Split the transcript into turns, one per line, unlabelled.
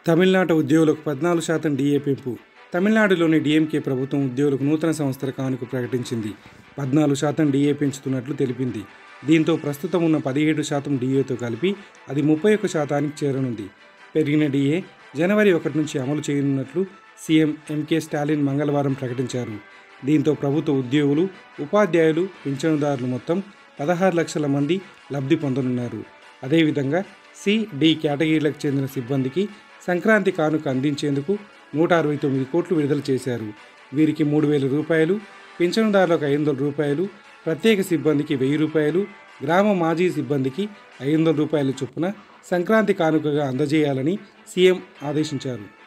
తమిళనాడు ఉద్యోగులకు పద్నాలుగు శాతం డిఏ పెంపు తమిళనాడులోని డిఎంకే ప్రభుత్వం ఉద్యోగులకు నూతన సంవత్సర కానుక ప్రకటించింది పద్నాలుగు శాతం డిఏ పెంచుతున్నట్లు తెలిపింది దీంతో ప్రస్తుతం ఉన్న పదిహేడు శాతం డిఏతో కలిపి అది ముప్పై ఒక్క శాతానికి చేరనుంది పెరిగిన డిఏ జనవరి ఒకటి నుంచి అమలు చేయనున్నట్లు సీఎం ఎంకే స్టాలిన్ మంగళవారం ప్రకటించారు దీంతో ప్రభుత్వ ఉద్యోగులు ఉపాధ్యాయులు పింఛనుదారులు మొత్తం పదహారు లక్షల మంది లబ్ధి పొందనున్నారు అదేవిధంగా సి డి కేటగిరీలకు చెందిన సిబ్బందికి సంక్రాంతి కానుక అందించేందుకు నూట అరవై తొమ్మిది కోట్లు విడుదల చేశారు వీరికి మూడు వేల రూపాయలు పింఛనుదారులకు ఐదు వందల రూపాయలు ప్రత్యేక సిబ్బందికి వెయ్యి రూపాయలు గ్రామ మాజీ సిబ్బందికి ఐదు వందల రూపాయల చొప్పున సంక్రాంతి కానుకగా అందజేయాలని సీఎం ఆదేశించారు